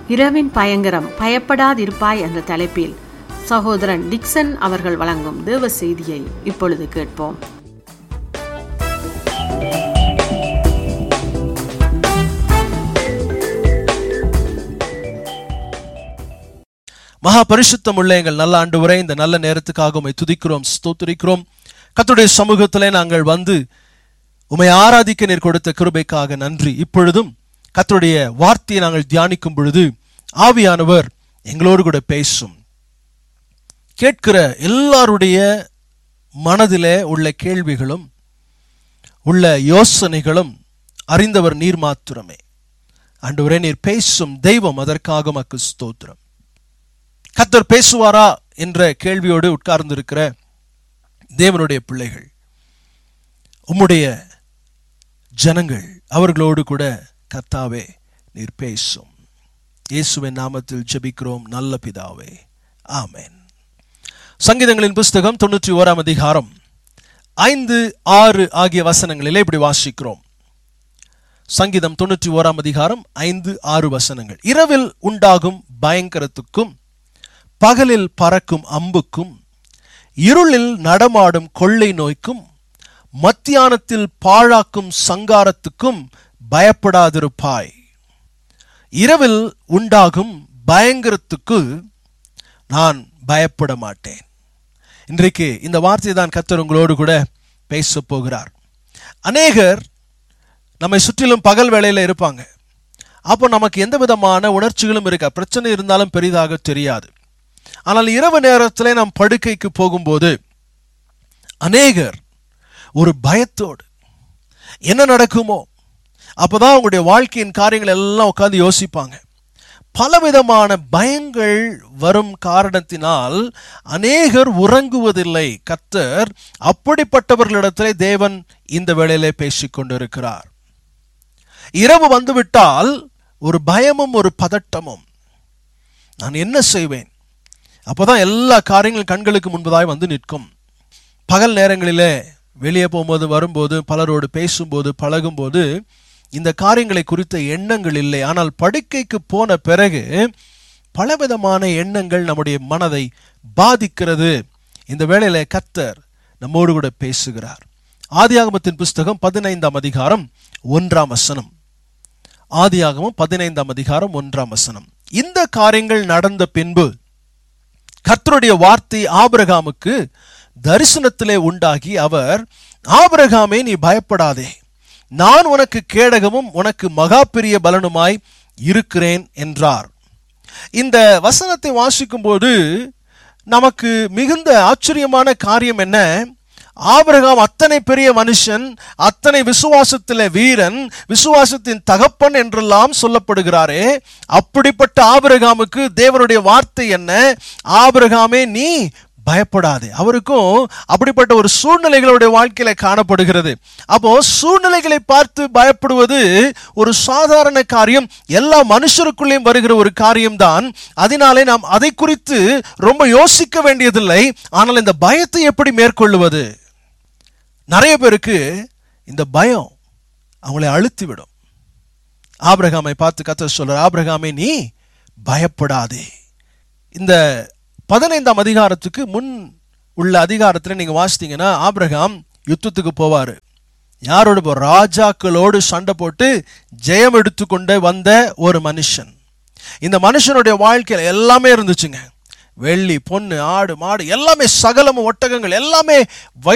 இரவின் பயங்கரம் பயப்படாதிருப்பாய் என்ற தலைப்பில் சகோதரன் டிக்சன் அவர்கள் வழங்கும் தேவ செய்தியை இப்பொழுது கேட்போம் மகா பரிசுத்தம் உள்ள எங்கள் நல்ல ஆண்டு வரை இந்த நல்ல நேரத்துக்காக உமை துதிக்கிறோம் ஸ்தோத்திரிக்கிறோம் கர்த்தருடைய சமூகத்திலே நாங்கள் வந்து உமை ஆராதிக்க நீர் கொடுத்த கிருபைக்காக நன்றி இப்பொழுதும் கர்த்தருடைய வார்த்தையை நாங்கள் தியானிக்கும் பொழுது ஆவியானவர் எங்களோடு கூட பேசும் கேட்கிற எல்லாருடைய மனதிலே உள்ள கேள்விகளும் உள்ள யோசனைகளும் அறிந்தவர் நீர் மாத்திரமே ஆண்டவரே நீர் பேசும் தெய்வம் அதற்காக மக்கு ஸ்தோத்திரம் கத்தர் பேசுவாரா என்ற கேள்வியோடு உட்கார்ந்திருக்கிற தேவனுடைய பிள்ளைகள் உம்முடைய ஜனங்கள் அவர்களோடு கூட கர்த்தாவே நீர் பேசும் இயேசுவின் நாமத்தில் ஜெபிக்கிறோம் நல்ல பிதாவே ஆமென் சங்கீதங்களின் புஸ்தகம் தொண்ணூற்றி ஓராம் அதிகாரம் ஐந்து ஆறு ஆகிய வசனங்களிலே இப்படி வாசிக்கிறோம் சங்கீதம் தொண்ணூற்றி ஓராம் அதிகாரம் ஐந்து ஆறு வசனங்கள் இரவில் உண்டாகும் பயங்கரத்துக்கும் பகலில் பறக்கும் அம்புக்கும் இருளில் நடமாடும் கொள்ளை நோய்க்கும் மத்தியானத்தில் பாழாக்கும் சங்காரத்துக்கும் பயப்படாதிருப்பாய் இரவில் உண்டாகும் பயங்கரத்துக்கு நான் பயப்பட மாட்டேன் இன்றைக்கு இந்த வார்த்தையை தான் கத்தர் உங்களோடு கூட பேச போகிறார் அநேகர் நம்மை சுற்றிலும் பகல் வேளையில இருப்பாங்க அப்போ நமக்கு எந்த விதமான உணர்ச்சிகளும் இருக்க பிரச்சனை இருந்தாலும் பெரிதாக தெரியாது ஆனால் இரவு நேரத்தில் நாம் படுக்கைக்கு போகும்போது அநேகர் ஒரு பயத்தோடு என்ன நடக்குமோ அப்பதான் அவங்களுடைய வாழ்க்கையின் காரியங்கள் எல்லாம் உட்கார்ந்து யோசிப்பாங்க பலவிதமான பயங்கள் வரும் காரணத்தினால் அநேகர் உறங்குவதில்லை கத்தர் அப்படிப்பட்டவர்களிடத்திலே தேவன் இந்த வேளையிலே பேசிக் கொண்டிருக்கிறார் இரவு வந்துவிட்டால் ஒரு பயமும் ஒரு பதட்டமும் நான் என்ன செய்வேன் அப்போதான் எல்லா காரியங்களும் கண்களுக்கு முன்பதாய் வந்து நிற்கும் பகல் நேரங்களிலே வெளியே போகும்போது வரும்போது பலரோடு பேசும்போது பழகும்போது இந்த காரியங்களை குறித்த எண்ணங்கள் இல்லை ஆனால் படுக்கைக்கு போன பிறகு பலவிதமான எண்ணங்கள் நம்முடைய மனதை பாதிக்கிறது இந்த வேளையில கத்தர் நம்மோடு கூட பேசுகிறார் ஆதியாகமத்தின் புஸ்தகம் பதினைந்தாம் அதிகாரம் ஒன்றாம் வசனம் ஆதியாகமம் பதினைந்தாம் அதிகாரம் ஒன்றாம் வசனம் இந்த காரியங்கள் நடந்த பின்பு கர்த்தருடைய வார்த்தை ஆபிரகாமுக்கு தரிசனத்திலே உண்டாகி அவர் ஆபிரகாமே நீ பயப்படாதே நான் உனக்கு கேடகமும் உனக்கு மகா பெரிய பலனுமாய் இருக்கிறேன் என்றார் இந்த வசனத்தை வாசிக்கும் போது நமக்கு மிகுந்த ஆச்சரியமான காரியம் என்ன ஆபிரகாம் அத்தனை பெரிய மனுஷன் அத்தனை விசுவாசத்திலே வீரன் விசுவாசத்தின் தகப்பன் என்றெல்லாம் சொல்லப்படுகிறாரே அப்படிப்பட்ட ஆபிரகாமுக்கு தேவனுடைய வார்த்தை என்ன ஆபிரகாமே நீ பயப்படாதே அவருக்கும் அப்படிப்பட்ட ஒரு சூழ்நிலைகளுடைய வாழ்க்கையில காணப்படுகிறது அப்போ சூழ்நிலைகளை பார்த்து பயப்படுவது ஒரு சாதாரண காரியம் எல்லா மனுஷருக்குள்ளேயும் வருகிற ஒரு காரியம்தான் அதனாலே நாம் அதை குறித்து ரொம்ப யோசிக்க வேண்டியதில்லை ஆனால் இந்த பயத்தை எப்படி மேற்கொள்ளுவது நிறைய பேருக்கு இந்த பயம் அவங்களை அழுத்தி விடும் ஆபிரகாமை பார்த்து கத்த சொல்ற ஆபிரகாமே நீ பயப்படாதே இந்த பதினைந்தாம் அதிகாரத்துக்கு முன் உள்ள அதிகாரத்தில் நீங்க வாசித்தீங்கன்னா ஆபிரகாம் யுத்தத்துக்கு போவாரு யாரோட போ ராஜாக்களோடு சண்டை போட்டு ஜெயம் எடுத்துக்கொண்டு வந்த ஒரு மனுஷன் இந்த மனுஷனுடைய வாழ்க்கையில எல்லாமே இருந்துச்சுங்க வெள்ளி பொண்ணு ஆடு மாடு எல்லாமே சகலமும் ஒட்டகங்கள் எல்லாமே